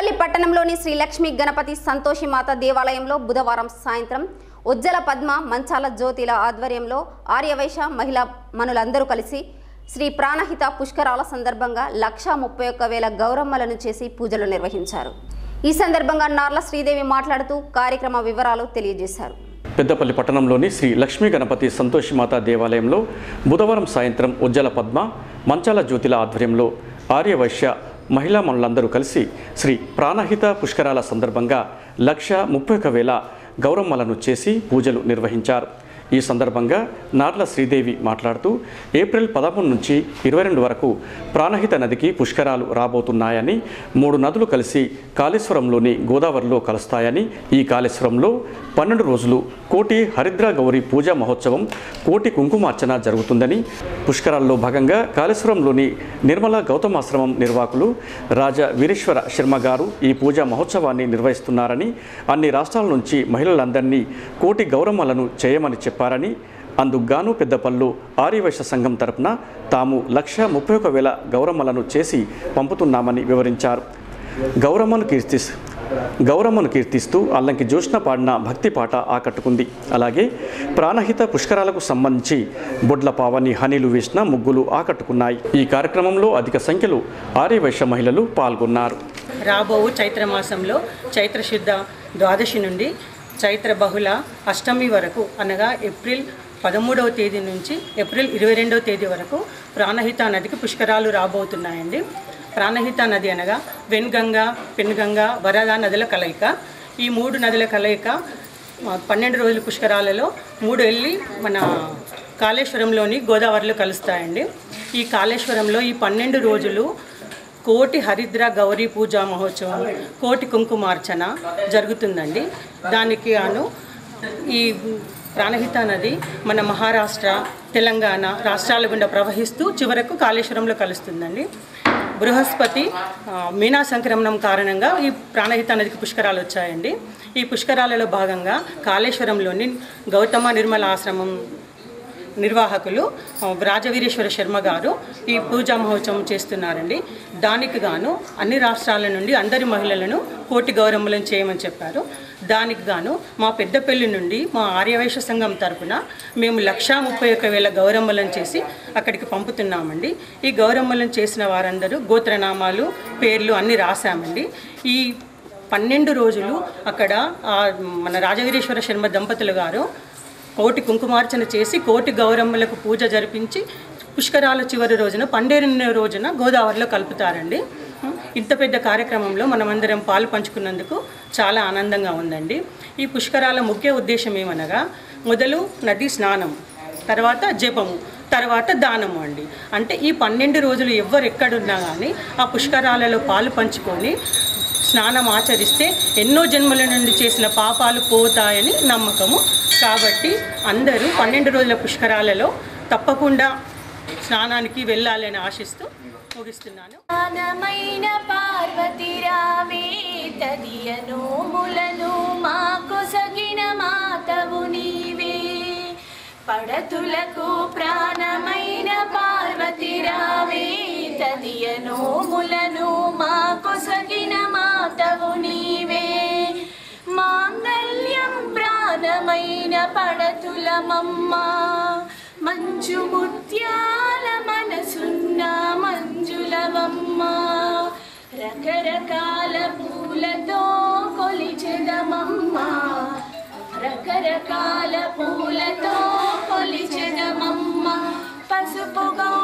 పెద్దపల్లి పట్టణంలోని శ్రీ లక్ష్మీ గణపతి సంతోషిమాత దేవాలయంలో బుధవారం సాయంత్రం ఉజ్జల పద్మ మంచాల జ్యోతిల ఆధ్వర్యంలో ఆర్యవైశ్య మహిళా మనులందరూ కలిసి శ్రీ ప్రాణహిత పుష్కరాల సందర్భంగా లక్షా ముప్పై ఒక్క వేల గౌరమ్మలను చేసి పూజలు నిర్వహించారు ఈ సందర్భంగా నార్ల శ్రీదేవి మాట్లాడుతూ కార్యక్రమ వివరాలు తెలియజేశారు పెద్దపల్లి పట్టణంలోని శ్రీ లక్ష్మీ గణపతి సంతోషిమాత దేవాలయంలో బుధవారం సాయంత్రం ఉజ్జల పద్మ మంచాల జ్యోతిల ఆధ్వర్యంలో ఆర్యవైశ్య మహిళా మనులందరూ కలిసి శ్రీ ప్రాణహిత పుష్కరాల సందర్భంగా లక్ష ముప్పై ఒక వేల గౌరమ్మలను చేసి పూజలు నిర్వహించారు ఈ సందర్భంగా నార్ల శ్రీదేవి మాట్లాడుతూ ఏప్రిల్ పదమూడు నుంచి ఇరవై రెండు వరకు ప్రాణహిత నదికి పుష్కరాలు రాబోతున్నాయని మూడు నదులు కలిసి కాళేశ్వరంలోని గోదావరిలో కలుస్తాయని ఈ కాళేశ్వరంలో పన్నెండు రోజులు కోటి హరిద్ర గౌరి పూజా మహోత్సవం కోటి కుంకుమార్చన జరుగుతుందని పుష్కరాల్లో భాగంగా కాళేశ్వరంలోని నిర్మల గౌతమాశ్రమం నిర్వాహకులు రాజా వీరేశ్వర శర్మ గారు ఈ పూజా మహోత్సవాన్ని నిర్వహిస్తున్నారని అన్ని రాష్ట్రాల నుంచి మహిళలందరినీ కోటి గౌరమ్మలను చేయమని చెప్పారని అందుకుగాను పెద్దపల్లు ఆర్యవైశ్య సంఘం తరపున తాము లక్ష ముప్పై ఒక వేల గౌరమ్మలను చేసి పంపుతున్నామని వివరించారు గౌరమ్మను కీర్తిస్ గౌరమ్మను కీర్తిస్తూ అల్లంకి జోష్న పాడిన భక్తి పాట ఆకట్టుకుంది అలాగే ప్రాణహిత పుష్కరాలకు సంబంధించి బొడ్ల పావని హనీలు వేసిన ముగ్గులు ఆకట్టుకున్నాయి ఈ కార్యక్రమంలో అధిక సంఖ్యలో ఆర్యవైశ్య మహిళలు పాల్గొన్నారు రాబోవు చైత్ర మాసంలో చైత్ర శుద్ధ ద్వాదశి నుండి చైత్ర బహుళ అష్టమి వరకు అనగా ఏప్రిల్ పదమూడవ తేదీ నుంచి ఏప్రిల్ ఇరవై రెండవ తేదీ వరకు ప్రాణహిత నదికి పుష్కరాలు రాబోతున్నాయండి ప్రాణహిత నది అనగా వెన్గంగ పెనుగంగ వరద నదుల కలయిక ఈ మూడు నదుల కలయిక ఆ, పన్నెండు రోజుల పుష్కరాలలో మూడు వెళ్ళి మన కాళేశ్వరంలోని గోదావరిలో కలుస్తాయండి ఈ కాళేశ్వరంలో ఈ పన్నెండు రోజులు కోటి హరిద్ర గౌరీ పూజా మహోత్సవం కోటి కుంకుమార్చన జరుగుతుందండి దానికి గాను ఈ ప్రాణహిత నది మన మహారాష్ట్ర తెలంగాణ రాష్ట్రాల గుండా ప్రవహిస్తూ చివరకు కాళేశ్వరంలో కలుస్తుందండి బృహస్పతి ఆ, మీనా సంక్రమణం కారణంగా ఈ ప్రాణహిత నదికి పుష్కరాలు వచ్చాయండి ఈ పుష్కరాలలో భాగంగా కాళేశ్వరంలోని గౌతమ నిర్మల ఆశ్రమం నిర్వాహకులు ఆ, రాజవీరేశ్వర శర్మ గారు ఈ పూజా మహోత్సవం చేస్తున్నారండి దానికి గాను అన్ని రాష్ట్రాల నుండి అందరి మహిళలను కోటి గౌరమ్మలను చేయమని చెప్పారు దానికి గాను మా పెద్దపల్లి నుండి మా ఆర్యవైశ్య సంఘం తరపున మేము లక్షా ముప్పై ఒక్క వేల గౌరమ్మలను చేసి అక్కడికి పంపుతున్నామండి ఈ గౌరమ్మలను చేసిన వారందరూ గోత్రనామాలు పేర్లు అన్నీ రాశామండి ఈ పన్నెండు రోజులు అక్కడ ఆ, మన రాజవీరేశ్వర శర్మ దంపతులు గారు కోటి కుంకుమార్చన చేసి కోటి గౌరమ్మలకు పూజ జరిపించి పుష్కరాల చివరి రోజున పండేరిన రోజున గోదావరిలో కలుపుతారండి ఇంత పెద్ద కార్యక్రమంలో మనమందరం పాలు పంచుకున్నందుకు చాలా ఆనందంగా ఉందండి ఈ పుష్కరాల ముఖ్య ఉద్దేశం ఏమనగా మొదలు నది స్నానం తర్వాత జపము తర్వాత దానము అండి అంటే ఈ పన్నెండు రోజులు ఎవ్వరు ఎక్కడున్నా కానీ ఆ పుష్కరాలలో పాలు పంచుకొని స్నానం ఆచరిస్తే ఎన్నో జన్మల నుండి చేసిన పాపాలు పోతాయని నమ్మకము కాబట్టి అందరూ పన్నెండు రోజుల పుష్కరాలలో తప్పకుండా స్నానానికి వెళ్ళాలని ఆశిస్తూ ముగిస్తున్నాను జ్ఞానమైన పార్వతి రావే తదియ నోములను మాకు సగిన మాతవు నీవే పడతులకు ప్రాణమైన పార్వతి రావే తదియ నోములను మాకు సగిన మాతవు నీవే మాంగళ్యం ప్రాణమైన పడతులమమ్మ మంచు ముత్యాల మనసున్న మంజులవమ్మ రకరకాల పూలతో కొలిచెదమమ్మ రకరకాల పూలతో కొలిచెదమమ్మ పసుపు గౌ